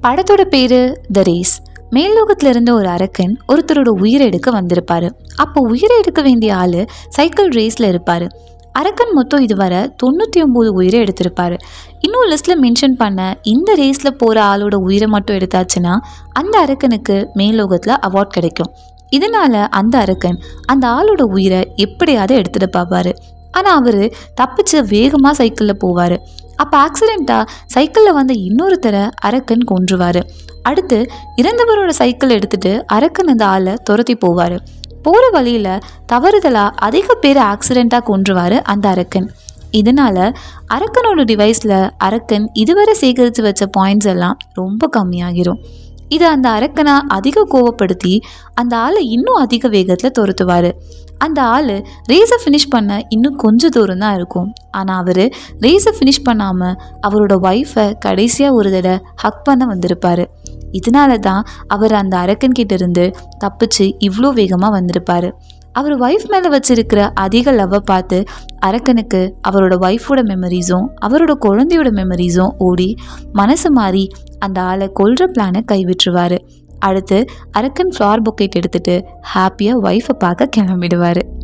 படத்தோட பேரு த ரேஸ் மேல்லோகத்துல இருந்த ஒரு அரக்கன் ஒருத்தரோட உயிரை எடுக்க வந்திருப்பாரு அப்போ உயிரை எடுக்க வேண்டிய ஆளு சைக்கிள் ரேஸ்ல இருப்பாரு அரக்கன் மொத்தம் இதுவரை தொண்ணூற்றி ஒம்பது உயிரை எடுத்திருப்பாரு இன்னும் லிஸ்ட்டில் மென்ஷன் பண்ண இந்த ரேஸில் போகிற ஆளோட உயிரை மட்டும் எடுத்தாச்சுன்னா அந்த அரக்கனுக்கு மேல்லோகத்தில் அவார்ட் கிடைக்கும் இதனால அந்த அரக்கன் அந்த ஆளோட உயிரை எப்படியாவது எடுத்துட்டு பார்ப்பாரு ஆனால் அவர் தப்பிச்சு வேகமாக சைக்கிளில் போவார் அப்போ ஆக்சிடெண்ட்டாக சைக்கிளில் வந்த இன்னொருத்தரை அரக்கன் கொன்றுவார் அடுத்து இறந்தவரோட சைக்கிள் எடுத்துட்டு அரக்கன் அந்த ஆளை துரத்தி போவார் போகிற வழியில் தவறுதலாக அதிக பேர் ஆக்சிடெண்ட்டாக கொன்றுவார் அந்த அரக்கன் இதனால் அரக்கனோட டிவைஸில் அரக்கன் இதுவரை சேகரித்து வச்ச பாயிண்ட்ஸ் எல்லாம் ரொம்ப கம்மியாகிரும் இது அந்த அரக்கனை அதிக கோவப்படுத்தி அந்த ஆளை இன்னும் அதிக வேகத்தில் துரத்துவார் அந்த ஆள் ரேஸை ஃபினிஷ் பண்ண இன்னும் கொஞ்சம் தூரம் தான் இருக்கும் ஆனால் அவர் ரேஸை ஃபினிஷ் பண்ணாமல் அவரோட ஒய்ஃபை கடைசியாக ஒரு தடவை ஹக் பண்ண வந்திருப்பார் இதனால தான் அவர் அந்த அரக்கன் கிட்ட இருந்து தப்பிச்சு இவ்வளோ வேகமாக வந்திருப்பார் அவர் ஒய்ஃப் மேலே வச்சிருக்கிற அதிக லவ்வை பார்த்து அரக்கனுக்கு அவரோட ஒய்ஃபோட மெமரிஸும் அவரோட குழந்தையோட மெமரிஸும் ஓடி மனசு மாறி அந்த ஆளை கொல்ற பிளானை கைவிட்டுருவார் அடுத்து அரக்கன் ஃப்ளார் பொக்கெட் எடுத்துட்டு ஹாப்பியாக ஒய்ஃபை பார்க்க கிளம்பிடுவார்